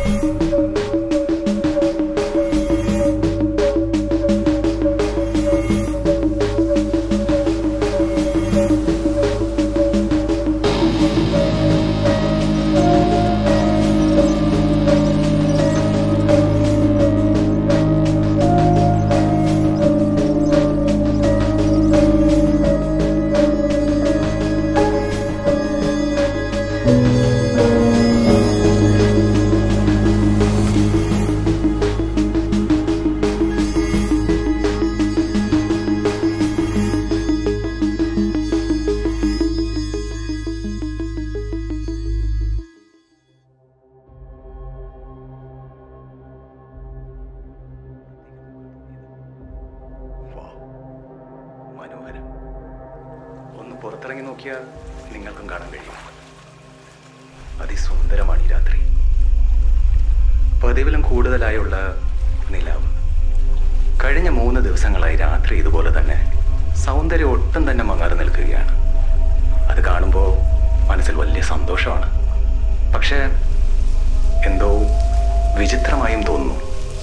മനോഹരം ഒന്ന് പുറത്തിറങ്ങി നോക്കിയാൽ നിങ്ങൾക്കും കാണാൻ കഴിയും അതിസുന്ദരമാണ് ഈ രാത്രി പതിവിലും കൂടുതലായുള്ള നിലാവ് കഴിഞ്ഞ മൂന്ന് ദിവസങ്ങളായി രാത്രി ഇതുപോലെ തന്നെ സൗന്ദര്യം ഒട്ടും തന്നെ മങ്ങാതെ നിൽക്കുകയാണ് അത് കാണുമ്പോൾ മനസ്സിൽ വലിയ സന്തോഷമാണ് പക്ഷേ എന്തോ വിചിത്രമായും തോന്നുന്നു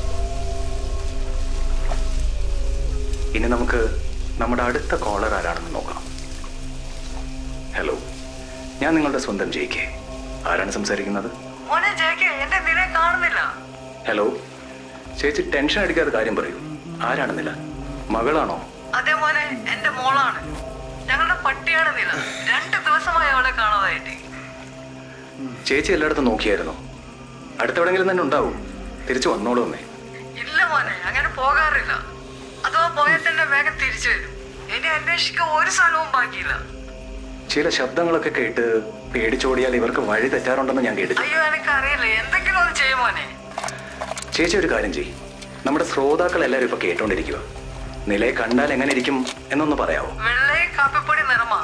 ഇനി നമുക്ക് നമ്മുടെ അടുത്ത കോളർ ആരാണെന്ന് നോക്കാം ഹലോ ഞാൻ നിങ്ങളുടെ സ്വന്തം ജെ കെ ആരാണ് സംസാരിക്കുന്നത് മോനെ ജേക്ക് എന്റെ നില കാണുന്നില്ല ഹലോ ചേച്ചി ടെൻഷൻ അടിക്കാതെ കാര്യം പറയൂ ആരാണ് നില മകളാണോ അതേ മോനെ എന്റെ മോളാണ് ഞങ്ങളുടെ പട്ടിയാണ് നില രണ്ട് ദിവസമായി അവളെ കാണാതായിട്ട് ചേച്ചി എല്ലായിടത്തും നോക്കിയായിരുന്നോ അടുത്തെവിടെങ്കിലും തന്നെ ഉണ്ടാവും തിരിച്ചു വന്നോളൂ അമ്മേ ഇല്ല മോനെ അങ്ങനെ പോകാറില്ല അഥവാ പോയാൽ തന്നെ വേഗം തിരിച്ചു വരും ഇനി അന്വേഷിക്കാൻ ഒരു സ്ഥലവും ബാക്കിയില്ല ചില ശബ്ദങ്ങളൊക്കെ കേട്ട് പേടിച്ചോടിയാൽ ഇവർക്ക് വഴി തെറ്റാറുണ്ടെന്ന് ഞാൻ കേട്ടിട്ടുണ്ട് അയ്യോ എനിക്കറിയില്ല എന്തെങ്കിലും ഒന്ന് ചെയ്യും മോനെ ചേച്ചി ഒരു കാര്യം ചെയ്യും നമ്മുടെ ശ്രോതാക്കൾ എല്ലാവരും ഇപ്പൊ കേട്ടോണ്ടിരിക്കുക നിലയെ കണ്ടാൽ എങ്ങനെ ഇരിക്കും എന്നൊന്ന് പറയാവോ വെള്ളയും കാപ്പിപ്പൊടി നിറമാ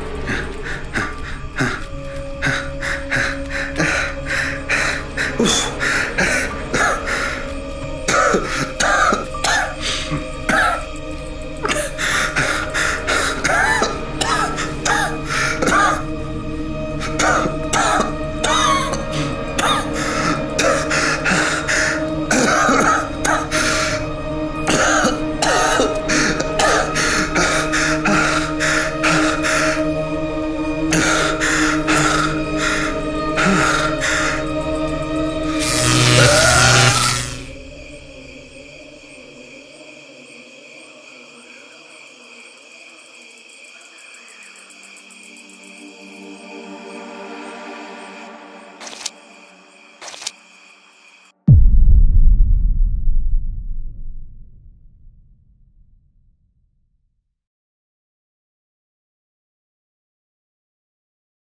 ഉഫ്.